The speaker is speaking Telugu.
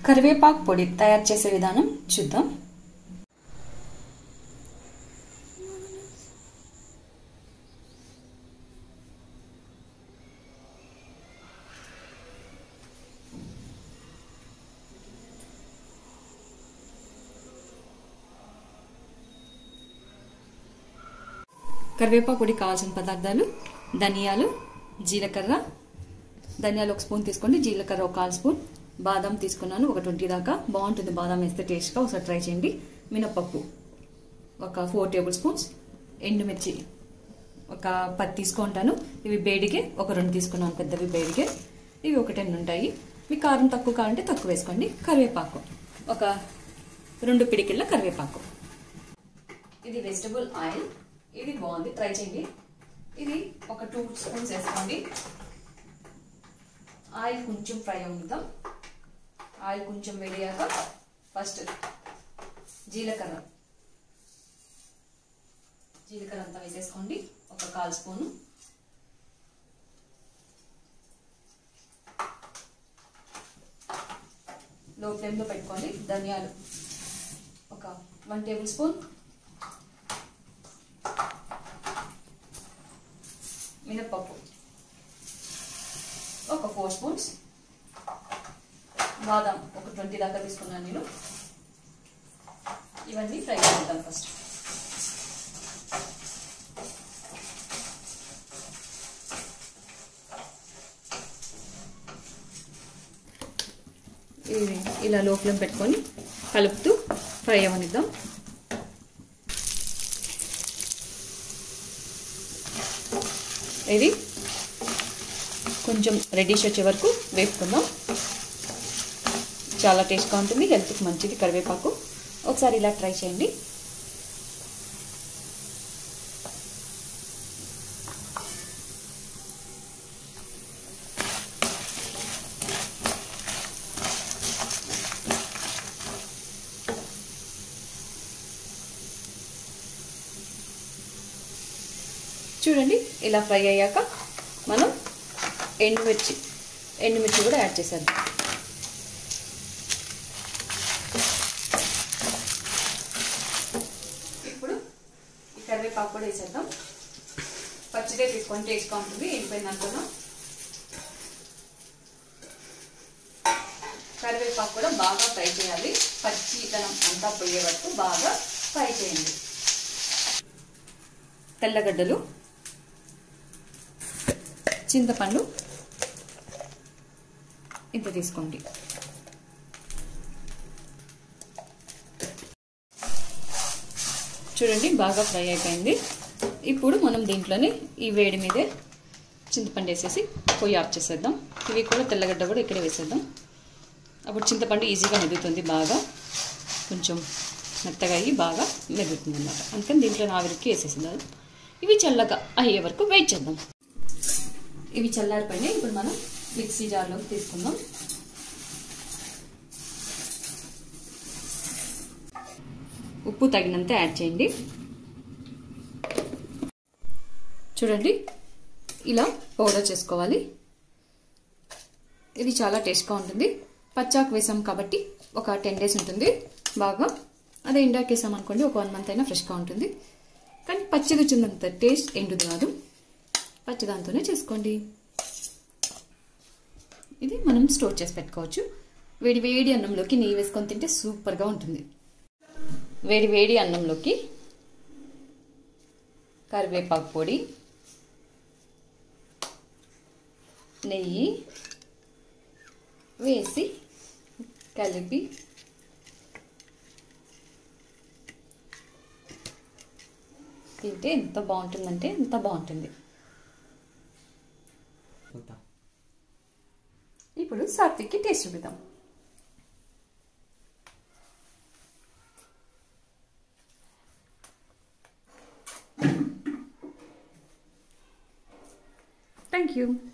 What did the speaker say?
కరివేపాకు పొడి తయారు చేసే విధానం చూద్దాం కరివేపాకు పొడి కావాల్సిన పదార్థాలు ధనియాలు జీలకర్ర ధనియాలు ఒక స్పూన్ తీసుకోండి జీలకర్ర ఒక కాల్ స్పూన్ బాదం తీసుకున్నాను ఒక ట్వంటీ దాకా బాగుంటుంది బాదం వేస్తే టేస్ట్గా ఒకసారి ట్రై చేయండి మినపప్పు ఒక ఫోర్ టేబుల్ స్పూన్స్ ఎండుమిర్చి ఒక పది తీసుకుంటాను ఇవి బేడిగే ఒక రెండు తీసుకున్నాను పెద్దవి బేడిగే ఇవి ఒక టెన్ ఉంటాయి మీ కారం తక్కువ కావాలంటే తక్కువ వేసుకోండి కరివేపాకు ఒక రెండు పిడికిళ్ళ కరివేపాకు ఇది వెజిటబుల్ ఆయిల్ ఇది బాగుంది ట్రై చేయండి ఇది ఒక టూ స్పూన్స్ వేసుకోండి ఆయిల్ కొంచెం ఫ్రై అవుతాం ఆయిల్ కొంచెం వేడియాక ఫస్ట్ జీలకర్ర జీలకర్ర అంతా వేసేసుకోండి ఒక కాల్ స్పూను లో ఫ్లేమ్లో పెట్టుకోండి ధనియాలు ఒక వన్ టేబుల్ స్పూన్ మినప్పప్పు ఒక ఫోర్ స్పూన్స్ బాదం ఒక ట్వంటీ దాకా తీసుకున్నాను నేను ఇవన్నీ ఫ్రై చేద్దాం ఫస్ట్ ఇది ఇలా లో ఫ్లేమ్ పెట్టుకొని కలుపుతూ ఫ్రై అవ్వనిద్దాం ఇది కొంచెం రెడీష్ వచ్చే వరకు వేపుకుందాం చాలా టేస్ట్గా ఉంటుంది హెల్త్కి మంచిది కరివేపాకు ఒకసారి ఇలా ట్రై చేయండి చూడండి ఇలా ఫ్రై అయ్యాక మనం ఎండుమిర్చి ఎండుమిర్చి కూడా యాడ్ చేసేద్దాం ఇప్పుడు ఈ కరివేపాకు కూడా వేసేద్దాం పచ్చిదే తీసుకొని టేస్ట్గా ఉంటుంది ఎండిపోయింది అనుకున్నాం కరివేపాకు కూడా బాగా ఫ్రై చేయాలి పచ్చితనం అంతా పోయే వరకు బాగా ఫ్రై చేయండి తెల్లగడ్డలు చింతపండు ఇంత తీసుకోండి చూడండి బాగా ఫ్రై అయిపోయింది ఇప్పుడు మనం దీంట్లోనే ఈ వేడి మీదే చింతపండు వేసేసి పొయ్యి ఆఫ్ చేసేద్దాం ఇవి కూడా తెల్లగడ్డ కూడా ఇక్కడే వేసేద్దాం అప్పుడు చింతపండు ఈజీగా మెదుగుతుంది బాగా కొంచెం మెత్తగా అయ్యి బాగా మెదుగుతుంది అనమాట అందుకని దీంట్లో ఆవిరికి వేసేసేద్దాం ఇవి చల్లగా అయ్యే వరకు వెయిట్ చేద్దాం ఇవి చల్లారిపోయినాయి ఇప్పుడు మనం మిక్సీ జార్లోకి తీసుకుందాం ఉప్పు తగినంత యాడ్ చేయండి చూడండి ఇలా పౌడర్ చేసుకోవాలి ఇది చాలా టేస్ట్గా ఉంటుంది పచ్చాకు వేసాం కాబట్టి ఒక టెన్ డేస్ ఉంటుంది బాగా అదే ఇండాకి వేసాం అనుకోండి ఒక వన్ మంత్ అయినా ఫ్రెష్గా ఉంటుంది కానీ పచ్చిది వచ్చినంత టేస్ట్ ఎండుది కాదు పచ్చిదాంతోనే చేసుకోండి ఇది మనం స్టోర్ చేసి పెట్టుకోవచ్చు వేడి వేడి అన్నంలోకి నెయ్యి వేసుకొని తింటే సూపర్గా ఉంటుంది వేడి వేడి అన్నంలోకి కరివేపాకు పొడి నెయ్యి వేసి కలిపి తింటే ఎంత బాగుంటుందంటే ఎంత బాగుంటుంది ఇప్పుడు సాత్విక్కి టేస్ట్ చూపిద్దాం థ్యాంక్ యూ